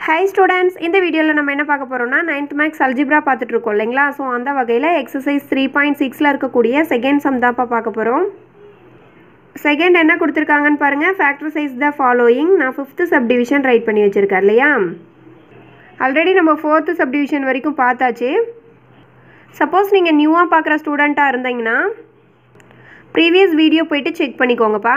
high students இந்த வீடியோவில் நம்ம என்ன பார்க்க போகிறோம்னா நைன்த் மேக்ஸ் அல்ஜிப்ரா பார்த்துட்டு இருக்கோம் இல்லைங்களா ஸோ அந்த வகையில் எக்ஸசைஸ் த்ரீ பாயிண்ட் சிக்ஸில் இருக்கக்கூடிய செகண்ட் சம் தான்ப்பா பார்க்க போகிறோம் செகண்ட் என்ன கொடுத்துருக்காங்கன்னு பாருங்கள் ஃபேக்டரைஸ் த ஃபாலோயிங் நான் ஃபிஃப்த்து சப்டிவிஷன் ரைட் பண்ணி வச்சுருக்கேன் இல்லையா ஆல்ரெடி நம்ம ஃபோர்த்து சப்டிவிஷன் வரைக்கும் பார்த்தாச்சு சப்போஸ் நீங்கள் நியூவாக பார்க்குற ஸ்டூடெண்ட்டாக இருந்தீங்கன்னா ப்ரீவியஸ் வீடியோ போயிட்டு செக் பண்ணிக்கோங்கப்பா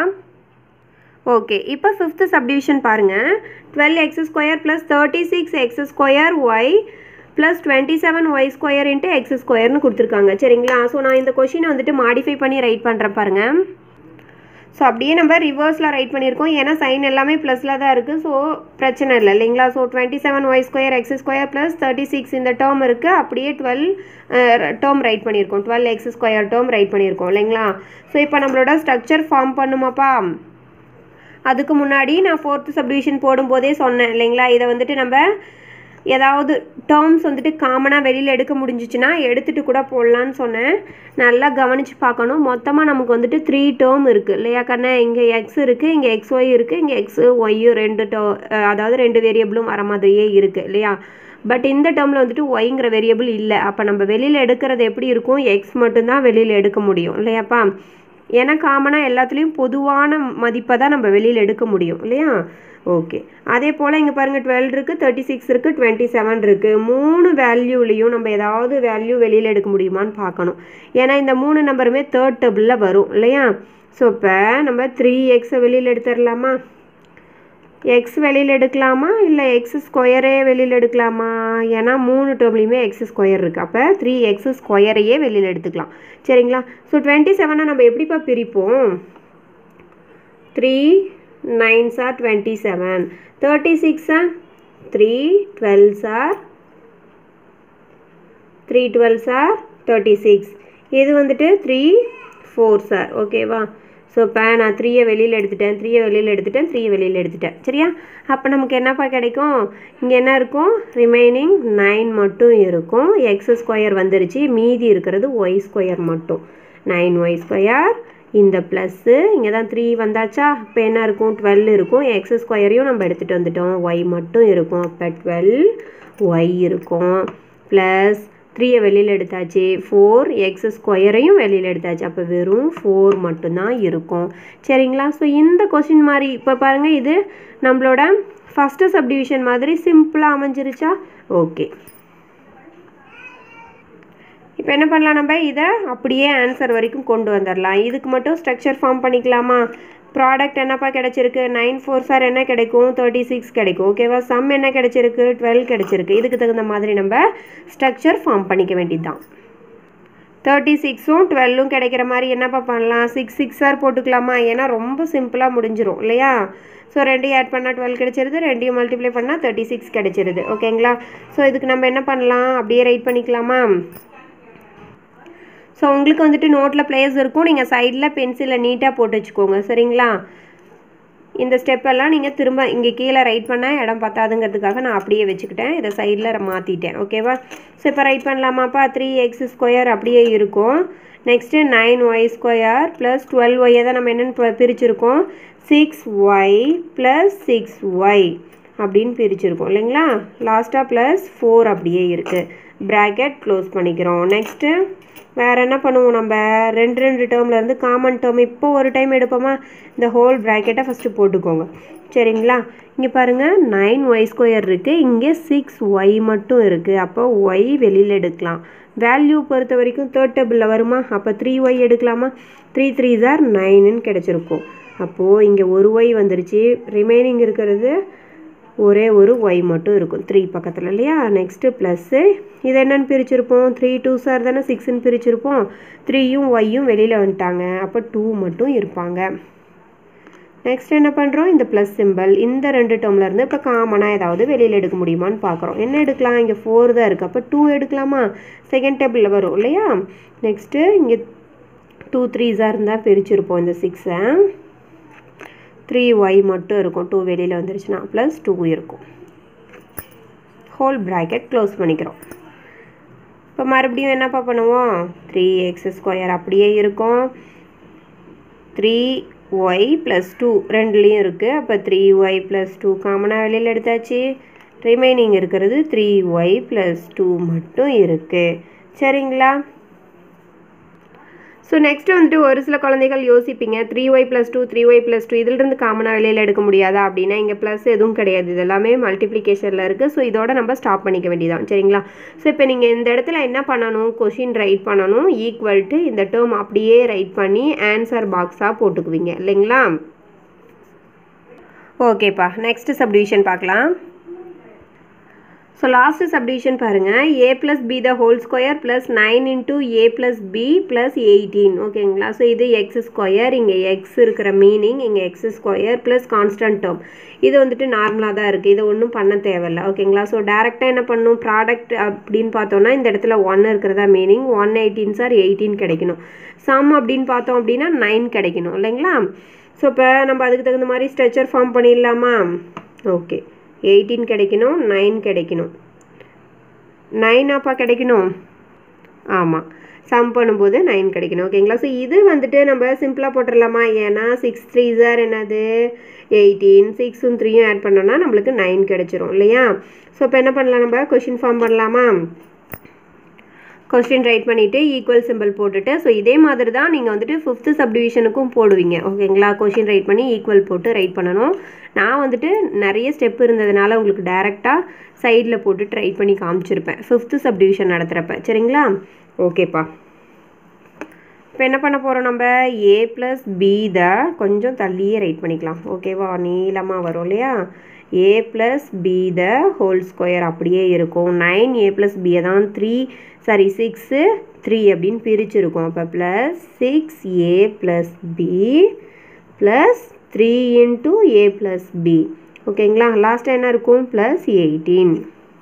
ஓகே இப்போ ஃபிஃப்த்து சப்டிவிஷன் பாருங்கள் twelve x square plus thirty six x square y plus twenty seven y square into x ஸ்கொயர்னு கொடுத்துருக்காங்க சரிங்களா ஸோ நான் இந்த கொஷினை வந்துட்டு மாடிஃபை பண்ணி ரைட் பண்ணுறேன் பாருங்கள் ஸோ அப்படியே நம்ம ரிவர்ஸில் ரைட் பண்ணியிருக்கோம் ஏன்னா சைன் எல்லாமே ப்ளஸில் தான் இருக்குது ஸோ பிரச்சனை இல்லை இல்லைங்களா so twenty seven y square x square plus thirty six இந்த டேர்ம் இருக்குது அப்படியே டுவெல் டேர்ம் ரைட் பண்ணியிருக்கோம் twelve x square term write பண்ணியிருக்கோம் இல்லைங்களா ஸோ இப்போ நம்மளோட ஸ்ட்ரக்சர் ஃபார்ம் பண்ணுமாப்பா அதுக்கு முன்னாடி நான் ஃபோர்த்து சப்டிவிஷன் போடும்போதே சொன்னேன் இல்லைங்களா இதை வந்துட்டு நம்ம ஏதாவது டேர்ம்ஸ் வந்துட்டு காமனாக வெளியில் எடுக்க முடிஞ்சிச்சுன்னா எடுத்துகிட்டு கூட போடலான்னு சொன்னேன் நல்லா கவனித்து பார்க்கணும் மொத்தமாக நமக்கு வந்துட்டு த்ரீ டேர்ம் இருக்குது இல்லையா கண்ணே இங்கே எக்ஸ் இருக்குது இங்கே எக்ஸ் ஒய் இருக்குது இங்கே எக்ஸு ஒய்யும் ரெண்டு டோ அதாவது ரெண்டு வேரியபிளும் வர மாதிரியே இருக்குது இல்லையா பட் இந்த டேர்மில் வந்துட்டு ஒய்ங்கிற வேரியபிள் இல்லை அப்போ நம்ம வெளியில் எடுக்கிறது எப்படி இருக்கும் எக்ஸ் மட்டும்தான் வெளியில் எடுக்க முடியும் இல்லையாப்பா ஏன்னா காமனாக எல்லாத்துலேயும் பொதுவான மதிப்பை தான் நம்ம வெளியில் எடுக்க முடியும் இல்லையா ஓகே அதே போல் இங்கே பாருங்கள் டுவெல் இருக்குது தேர்ட்டி சிக்ஸ் இருக்குது டுவெண்ட்டி செவன் இருக்குது மூணு வேல்யூலேயும் நம்ம ஏதாவது வேல்யூ வெளியில் எடுக்க முடியுமான்னு பார்க்கணும் ஏன்னா இந்த மூணு நம்பருமே தேர்ட் டேபிளில் வரும் இல்லையா ஸோ இப்போ நம்ம த்ரீ எக்ஸை வெளியில் எடுத்துடலாமா எக்ஸ் வெளியில் எடுக்கலாமா இல்லை எக்ஸ் ஸ்கொயரே வெளியில் எடுக்கலாமா ஏன்னா மூணு டேர்ம்லேயுமே எக்ஸ் ஸ்கொயர் இருக்குது அப்போ த்ரீ எக்ஸ் ஸ்கொயரையே வெளியில் எடுத்துக்கலாம் சரிங்களா ஸோ டுவெண்ட்டி செவனை நம்ம எப்படிப்பா பிரிப்போம் three nines or twenty seven thirty சிக்ஸா three twelves or three twelves or thirty six இது வந்துட்டு த்ரீ ஃபோர் சார் ஓகேவா ஸோ இப்போ நான் த்ரீயை வெளியில் எடுத்துட்டேன் த்ரீயை வெளியில் எடுத்துட்டேன் த்ரீயை வெளியில் எடுத்துட்டேன் சரியா அப்போ நமக்கு என்னப்பா கிடைக்கும் இங்கே என்ன இருக்கும் ரிமைனிங் நைன் மட்டும் இருக்கும் எக்ஸ் ஸ்கொயர் வந்துருச்சு மீதி இருக்கிறது ஒய் ஸ்கொயர் மட்டும் நைன் ஒய் ஸ்கொயர் இந்த ப்ளஸ்ஸு இங்கே தான் த்ரீ வந்தாச்சா இப்போ என்ன இருக்கும் டுவெல் இருக்கும் எக்ஸ் ஸ்கொயரையும் நம்ம எடுத்துகிட்டு வந்துட்டோம் ஒய் மட்டும் இருக்கும் அப்போ டுவெல் ஒய் இருக்கும் ப்ளஸ் த்ரீயை வெளியில் எடுத்தாச்சு ஃபோர் எக்ஸ் ஸ்கொயரையும் வெளியில் எடுத்தாச்சு அப்போ வெறும் ஃபோர் மட்டும்தான் இருக்கும் சரிங்களா ஸோ இந்த கொஷின் மாதிரி இப்போ பாருங்கள் இது நம்மளோட ஃபஸ்ட்டு சப்டிவிஷன் மாதிரி சிம்பிளாக அமைஞ்சிருச்சா ஓகே இப்போ என்ன பண்ணலாம் நம்ம இதை அப்படியே ஆன்சர் வரைக்கும் கொண்டு வந்துடலாம் இதுக்கு மட்டும் ஸ்ட்ரக்சர் ஃபார்ம் பண்ணிக்கலாமா ப்ராடக்ட் என்னப்பா கிடச்சிருக்கு நைன் ஃபோர் சார் என்ன கிடைக்கும் தேர்ட்டி சிக்ஸ் கிடைக்கும் ஓகேவா சம் என்ன கிடச்சிருக்கு டுவெல் கிடச்சிருக்கு இதுக்கு தகுந்த மாதிரி நம்ம ஸ்ட்ரக்சர் ஃபார்ம் பண்ணிக்க வேண்டியது தான் தேர்ட்டி சிக்ஸும் டுவெல்லும் கிடைக்கிற மாதிரி என்னப்பா பண்ணலாம் சிக்ஸ் சிக்ஸ் சார் போட்டுக்கலாமா ஏன்னா ரொம்ப சிம்பிளாக முடிஞ்சிரும் இல்லையா ஸோ ரெண்டையும் ஆட் பண்ணால் டுவெல் கிடச்சிருது ரெண்டையும் மல்டிப்ளை பண்ணால் தேர்ட்டி சிக்ஸ் கிடச்சிருது ஓகேங்களா ஸோ இதுக்கு நம்ம என்ன பண்ணலாம் அப்படியே ரைட் பண்ணிக்கலாமா ஸோ உங்களுக்கு வந்துட்டு நோட்டில் பிளேஸ் இருக்கும் நீங்கள் சைடில் பென்சிலில் நீட்டாக போட்டு வச்சுக்கோங்க சரிங்களா இந்த ஸ்டெப்பெல்லாம் நீங்கள் திரும்ப இங்கே கீழே ரைட் பண்ணால் இடம் பத்தாதுங்கிறதுக்காக நான் அப்படியே வச்சுக்கிட்டேன் இதை சைடில் மாற்றிட்டேன் ஓகேவா ஸோ இப்போ ரைட் பண்ணலாமாப்பா த்ரீ எக்ஸ் ஸ்கொயர் அப்படியே இருக்கும் next nine y square plus twelve ஒய்யை தான் நம்ம என்னென்னு பிரிச்சுருக்கோம் six y plus six y அப்படின்னு பிரிச்சுருக்கோம் இல்லைங்களா லாஸ்ட்டாக ப்ளஸ் ஃபோர் அப்படியே இருக்குது ப்ராக்கெட் க்ளோஸ் பண்ணிக்கிறோம் நெக்ஸ்ட்டு வேறு என்ன பண்ணுவோம் நம்ம ரெண்டு ரெண்டு டேர்ம்லேருந்து காமன் டேர்ம் இப்போ ஒரு டைம் எடுப்போமா இந்த ஹோல் ப்ராக்கெட்டை ஃபஸ்ட்டு போட்டுக்கோங்க சரிங்களா இங்கே பாருங்கள் நைன் ஒய் ஸ்கொயர் இருக்குது இங்கே சிக்ஸ் ஒய் மட்டும் இருக்குது அப்போ ஒய் வெளியில் எடுக்கலாம் வேல்யூ பொறுத்த வரைக்கும் தேர்ட் டேபிளில் வருமா அப்போ த்ரீ ஒய் எடுக்கலாமா த்ரீ த்ரீ சார் நைனுன்னு கிடச்சிருக்கும் அப்போது இங்கே ஒரு ஒய் வந்துருச்சு ரிமைனிங் இருக்கிறது ஒரே ஒரு ஒய் மட்டும் இருக்கும் த்ரீ பக்கத்தில் இல்லையா நெக்ஸ்ட்டு ப்ளஸ்ஸு இது என்னென்னு பிரிச்சிருப்போம் த்ரீ டூ சார் தானே சிக்ஸ்ன்னு பிரிச்சிருப்போம் த்ரீயும் ஒய்யும் வெளியில் வந்துட்டாங்க அப்போ டூ மட்டும் இருப்பாங்க நெக்ஸ்ட் என்ன பண்ணுறோம் இந்த ப்ளஸ் சிம்பிள் இந்த ரெண்டு டேர்ம்லேருந்து இப்போ காமனாக ஏதாவது வெளியில் எடுக்க முடியுமான்னு பார்க்குறோம் என்ன எடுக்கலாம் இங்கே ஃபோர் தான் இருக்குது அப்போ டூ எடுக்கலாமா செகண்ட் டேபிளில் வரும் இல்லையா நெக்ஸ்ட்டு இங்கே டூ த்ரீஸாக இருந்தால் பிரிச்சிருப்போம் இந்த சிக்ஸை த்ரீ ஒய் மட்டும் இருக்கும் டூ வெளியில் வந்துருச்சுன்னா ப்ளஸ் டூ இருக்கும் ஹோல் ப்ராக்கெட் க்ளோஸ் பண்ணிக்கிறோம் இப்போ மறுபடியும் என்னப்பா பண்ணுவோம் த்ரீ எக்ஸ் ஸ்கொயர் அப்படியே இருக்கும் த்ரீ ஒய் ப்ளஸ் டூ ரெண்டுலேயும் இருக்குது அப்போ த்ரீ ஒய் ப்ளஸ் டூ காமனாக வெளியில் எடுத்தாச்சு ரிமைனிங் இருக்கிறது த்ரீ ஒய் ப்ளஸ் டூ மட்டும் இருக்குது சரிங்களா ஸோ நெக்ஸ்ட் வந்துட்டு ஒரு சில குழந்தைகள் யோசிப்பீங்க three y plus two three y plus two இதிலிருந்து காமனாக வெளியில் எடுக்க முடியாதா அப்படின்னா இங்கே ப்ளஸ் எதுவும் கிடையாது இது எல்லாமே மல்டிப்ளிகேஷனில் இருக்குது ஸோ இதோட நம்ம ஸ்டாப் பண்ணிக்க வேண்டியதான் சரிங்களா ஸோ இப்போ நீங்கள் இந்த இடத்துல என்ன பண்ணணும் கொஷின் ரைட் பண்ணணும் ஈக்குவல் டு இந்த டேர்ம் அப்படியே ரைட் பண்ணி ஆன்சர் பாக்ஸாக போட்டுக்குவீங்க இல்லைங்களா ஓகேப்பா நெக்ஸ்ட் சப்டிவிஷன் பார்க்கலாம் ஸோ லாஸ்ட்டு சப்டிவிஷன் பாருங்கள் a plus b the whole square plus nine into a plus b plus eighteen ஓகேங்களா ஸோ இது எக்ஸ் ஸ்கொயர் இங்கே எக்ஸ் இருக்கிற மீனிங் இங்கே X square plus constant term இது வந்துட்டு நார்மலாக தான் இருக்குது இதை ஒன்றும் பண்ண தேவையில்ல ஓகேங்களா ஸோ டேரெக்டாக என்ன பண்ணணும் ப்ராடக்ட் அப்படின்னு பார்த்தோன்னா இந்த இடத்துல ஒன் இருக்கிறதா meaning one eighteen sir eighteen கிடைக்கணும் சம் அப்படின்னு பார்த்தோம் அப்படின்னா நைன் கிடைக்கணும் இல்லைங்களா ஸோ இப்போ நம்ம அதுக்கு தகுந்த மாதிரி ஸ்ட்ரெச்சர் ஃபார்ம் பண்ணிடலாமா ஓகே எயிட்டீன் கிடைக்கணும் நைன் கிடைக்கணும் நைன் அப்பா கிடைக்கணும் ஆமாம் சம் பண்ணும்போது நைன் கிடைக்கணும் ஓகேங்களா ஸோ இது வந்துட்டு நம்ம சிம்பிளாக போட்டுடலாமா ஏன்னா சிக்ஸ் த்ரீ சார் என்னது எயிட்டீன் சிக்ஸும் த்ரீயும் ஆட் பண்ணோன்னா நம்மளுக்கு நைன் கிடைச்சிரும் இல்லையா ஸோ இப்போ என்ன பண்ணலாம் நம்ம கொஷின் ஃபார்ம் பண்ணலாமா கொஸ்டின் ரைட் பண்ணிவிட்டு ஈக்குவல் சிம்பிள் போட்டுட்டு ஸோ இதே மாதிரி தான் நீங்கள் வந்துட்டு ஃபிஃப்த்து சப்டிவிஷனுக்கும் போடுவீங்க ஓகேங்களா கொஷின் ரைட் பண்ணி ஈக்குவல் போட்டு ரைட் பண்ணணும் நான் வந்துட்டு நிறைய ஸ்டெப் இருந்ததுனால உங்களுக்கு டேரெக்டாக சைடில் போட்டு ட்ரை பண்ணி காமிச்சிருப்பேன் ஃபிஃப்த்து சப்டிவிஷன் நடத்துகிறப்ப சரிங்களா ஓகேப்பா இப்போ என்ன பண்ண போகிறோம் நம்ம ஏ ப்ளஸ் பி த கொஞ்சம் தள்ளியே ரைட் பண்ணிக்கலாம் ஓகேவா நீளமாக வரும் இல்லையா a plus b the whole square அப்படியே இருக்கும் நைன் ஏ ப்ளஸ் பியை தான் த்ரீ சாரி சிக்ஸு த்ரீ அப்படின்னு பிரிச்சிருக்கோம் அப்போ plus six a plus b plus three into a plus b ஓகேங்களா லாஸ்ட்டாக என்ன இருக்கும் ப்ளஸ் எயிட்டீன்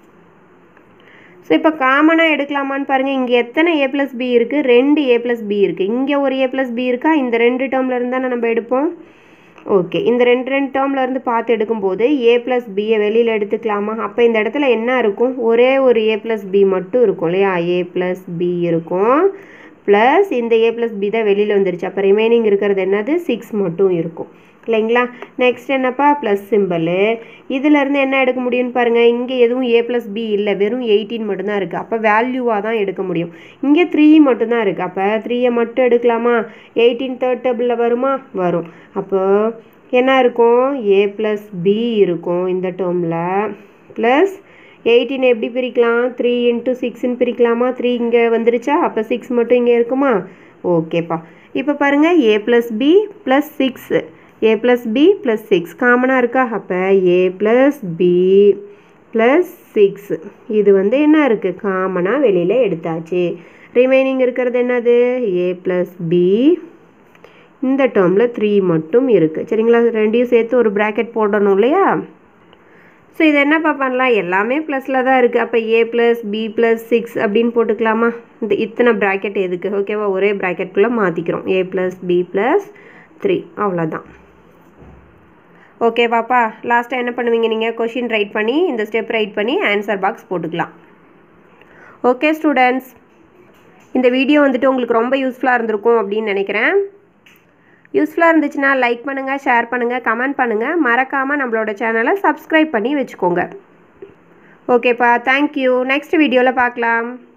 ஸோ இப்போ காமனாக எடுக்கலாமான்னு பாருங்கள் இங்கே எத்தனை ஏ ப்ளஸ் பி இருக்குது ரெண்டு ஏ ப்ளஸ் பி இருக்குது இங்கே ஒரு ஏ ப்ளஸ் பி இருக்கா இந்த ரெண்டு டேர்மில் இருந்தால் நம்ம எடுப்போம் ஓகே இந்த ரெண்டு ரெண்டு டேர்மில் இருந்து பார்த்து எடுக்கும்போது ஏ ப்ளஸ் பியை வெளியில் எடுத்துக்கலாமா அப்போ இந்த இடத்துல என்ன இருக்கும் ஒரே ஒரு ஏ ப்ளஸ் பி மட்டும் இருக்கும் இல்லையா ஏ ப்ளஸ் பி இருக்கும் ப்ளஸ் இந்த ஏ ப்ளஸ் பி தான் வெளியில் வந்துருச்சு அப்போ ரிமைனிங் இருக்கிறது என்னது சிக்ஸ் மட்டும் இருக்கும் இல்லைங்களா நெக்ஸ்ட் என்னப்பா ப்ளஸ் சிம்பிளு இதிலேருந்து என்ன எடுக்க முடியும்னு பாருங்கள் இங்கே எதுவும் ஏ ப்ளஸ் பி இல்லை வெறும் எயிட்டீன் மட்டும்தான் இருக்குது அப்போ வேல்யூவாக தான் எடுக்க முடியும் இங்கே த்ரீ மட்டும்தான் இருக்குது அப்போ த்ரீயை மட்டும் எடுக்கலாமா எயிட்டீன் தேர்ட் டேபிளில் வருமா வரும் அப்போ என்ன இருக்கும் ஏ ப்ளஸ் பி இருக்கும் இந்த டேர்மில் ப்ளஸ் எயிட்டீன் எப்படி பிரிக்கலாம் த்ரீ இன்ட்டு சிக்ஸ்ன்னு பிரிக்கலாமா த்ரீ இங்கே வந்துருச்சா அப்போ சிக்ஸ் மட்டும் இங்கே இருக்குமா ஓகேப்பா இப்போ பாருங்கள் a plus b plus six a plus b plus six காமனாக இருக்கா அப்போ a plus b plus six இது வந்து என்ன இருக்குது காமனாக வெளியில் எடுத்தாச்சு ரிமைனிங் இருக்கிறது என்னது ஏ ப்ளஸ் பி இந்த டேர்மில் த்ரீ மட்டும் இருக்குது சரிங்களா ரெண்டையும் சேர்த்து ஒரு ப்ராக்கெட் போடணும் இல்லையா ஸோ இது என்னப்பா பண்ணலாம் எல்லாமே ப்ளஸில் தான் இருக்குது அப்போ a plus b plus six அப்படின்னு போட்டுக்கலாமா இந்த இத்தனை ப்ராக்கெட் எதுக்கு ஓகேவா ஒரே ப்ராக்கெட்குள்ளே மாற்றிக்கிறோம் a plus b plus three அவ்வளோதான் ஓகே பாப்பா லாஸ்ட்டாக என்ன பண்ணுவீங்க நீங்கள் கொஷின் ரைட் பண்ணி இந்த ஸ்டெப் ரைட் பண்ணி ஆன்சர் பாக்ஸ் போட்டுக்கலாம் ஓகே ஸ்டூடெண்ட்ஸ் இந்த வீடியோ வந்துட்டு உங்களுக்கு ரொம்ப யூஸ்ஃபுல்லாக இருந்திருக்கும் அப்படின்னு நினைக்கிறேன் யூஸ்ஃபுல்லாக இருந்துச்சுன்னா லைக் பண்ணுங்கள் ஷேர் பண்ணுங்கள் கமெண்ட் பண்ணுங்கள் மறக்காமல் நம்மளோட சேனலை சப்ஸ்கிரைப் பண்ணி வச்சுக்கோங்க ஓகேப்பா தேங்க்யூ நெக்ஸ்ட் வீடியோவில் பார்க்கலாம்